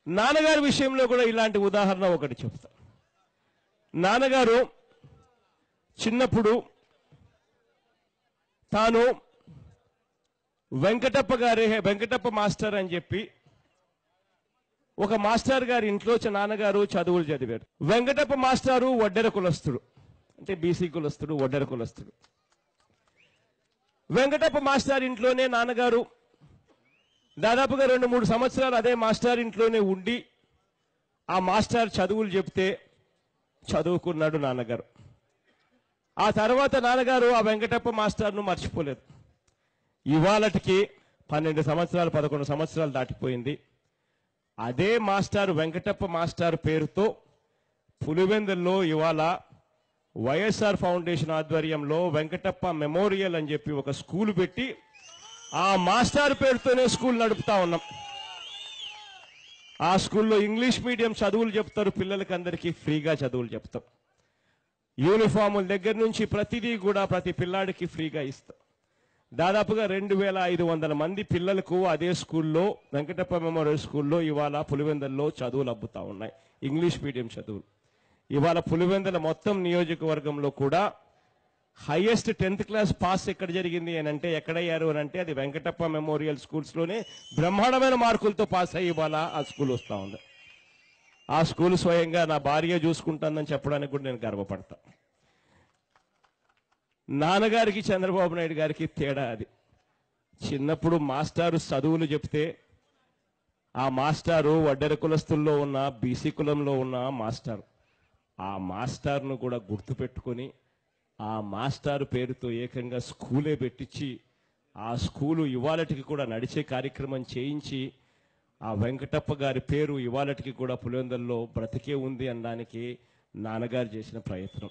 నాన్నగారి విషయంలో కూడా ఇలాంటి ఉదాహరణ ఒకటి చెప్తా నాన్నగారు చిన్నప్పుడు తాను వెంకటప్ప గారి వెంకటప్ప మాస్టర్ అని చెప్పి ఒక మాస్టర్ గారి ఇంట్లో చ- నాన్నగారు చదువులు చదివారు వెంకటప్ప మాస్టారు వడ్డెర కులస్తుడు అంటే బీసీ కులస్తుడు వడ్డెర కులస్తుడు వెంకటప్ప మాస్టర్ ఇంట్లోనే నాన్నగారు దాదాపుగా రెండు మూడు సంవత్సరాలు అదే మాస్టర్ ఇంట్లోనే ఉండి ఆ మాస్టర్ చదువులు చెప్తే చదువుకున్నాడు నాన్నగారు ఆ తర్వాత నాన్నగారు ఆ వెంకటప్ప మాస్టర్ను మర్చిపోలేదు ఇవాళటికి పన్నెండు సంవత్సరాలు పదకొండు సంవత్సరాలు దాటిపోయింది అదే మాస్టర్ వెంకటప్ప మాస్టర్ పేరుతో పులివెందుల్లో ఇవాళ వైఎస్ఆర్ ఫౌండేషన్ ఆధ్వర్యంలో వెంకటప్ప మెమోరియల్ అని చెప్పి ఒక స్కూల్ పెట్టి ఆ మాస్టర్ పేరుతోనే స్కూల్ నడుపుతా ఉన్నాం ఆ స్కూల్లో ఇంగ్లీష్ మీడియం చదువులు చెప్తారు పిల్లలకి అందరికీ ఫ్రీగా చదువులు చెప్తాం యూనిఫాముల దగ్గర నుంచి ప్రతిదీ కూడా ప్రతి పిల్లాడికి ఫ్రీగా ఇస్తాం దాదాపుగా రెండు వేల ఐదు వందల మంది పిల్లలకు అదే స్కూల్లో వెంకటప్ప మెమోరియల్ స్కూల్లో ఇవాళ పులివెందుల్లో చదువులు అబ్బుతా ఉన్నాయి ఇంగ్లీష్ మీడియం చదువులు ఇవాళ పులివెందుల మొత్తం నియోజకవర్గంలో కూడా హైయెస్ట్ టెన్త్ క్లాస్ పాస్ ఎక్కడ జరిగింది అని అంటే ఎక్కడయ్యారు అని అంటే అది వెంకటప్ప మెమోరియల్ స్కూల్స్ లోనే బ్రహ్మాండమైన మార్కులతో పాస్ అయ్యి ఇవాళ ఆ స్కూల్ వస్తా ఉంది ఆ స్కూల్ స్వయంగా నా భార్య చూసుకుంటుందని చెప్పడానికి కూడా నేను గర్వపడతా నాన్నగారికి చంద్రబాబు నాయుడు గారికి తేడా అది చిన్నప్పుడు మాస్టారు చదువులు చెప్తే ఆ మాస్టారు వడ్డెర కులస్తుల్లో ఉన్న బీసీ కులంలో ఉన్న మాస్టర్ ఆ మాస్టార్ను కూడా గుర్తుపెట్టుకొని ఆ మాస్టారు పేరుతో ఏకంగా స్కూలే పెట్టించి ఆ స్కూలు ఇవాళటికి కూడా నడిచే కార్యక్రమం చేయించి ఆ వెంకటప్ప గారి పేరు ఇవాళటికి కూడా పులివెందుల్లో బ్రతికే ఉంది అనడానికి నాన్నగారు చేసిన ప్రయత్నం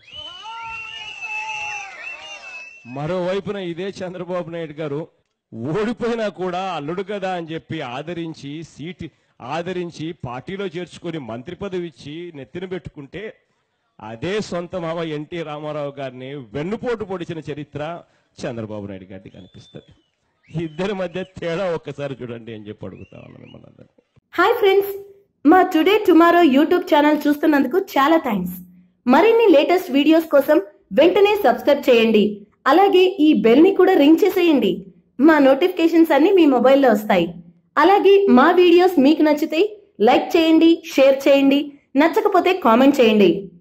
మరోవైపున ఇదే చంద్రబాబు నాయుడు గారు ఓడిపోయినా కూడా అల్లుడు కదా అని చెప్పి ఆదరించి సీట్ ఆదరించి పార్టీలో చేర్చుకొని మంత్రి పదవి ఇచ్చి నెత్తిన పెట్టుకుంటే అదే సొంత మామ ఎన్టీ రామారావు గారిని వెన్నుపోటు పొడిచిన చరిత్ర చంద్రబాబు నాయుడు గారికి కనిపిస్తుంది ఇద్దరి మధ్య తేడా ఒక్కసారి చూడండి అని చెప్పి అడుగుతా ఉన్నాను మిమ్మల్ని అందరినీ. హాయ్ ఫ్రెండ్స్ మా టుడే టుమారో యూట్యూబ్ ఛానల్ చూస్తున్నందుకు చాలా థ్యాంక్స్ మరిన్ని లేటెస్ట్ వీడియోస్ కోసం వెంటనే సబ్స్క్రైబ్ చేయండి అలాగే ఈ బెల్ ని కూడా రింగ్ చేసేయండి మా నోటిఫికేషన్స్ అన్ని మీ మొబైల్లో వస్తాయి అలాగే మా వీడియోస్ మీకు నచ్చితే లైక్ చేయండి షేర్ చేయండి నచ్చకపోతే కామెంట్ చేయండి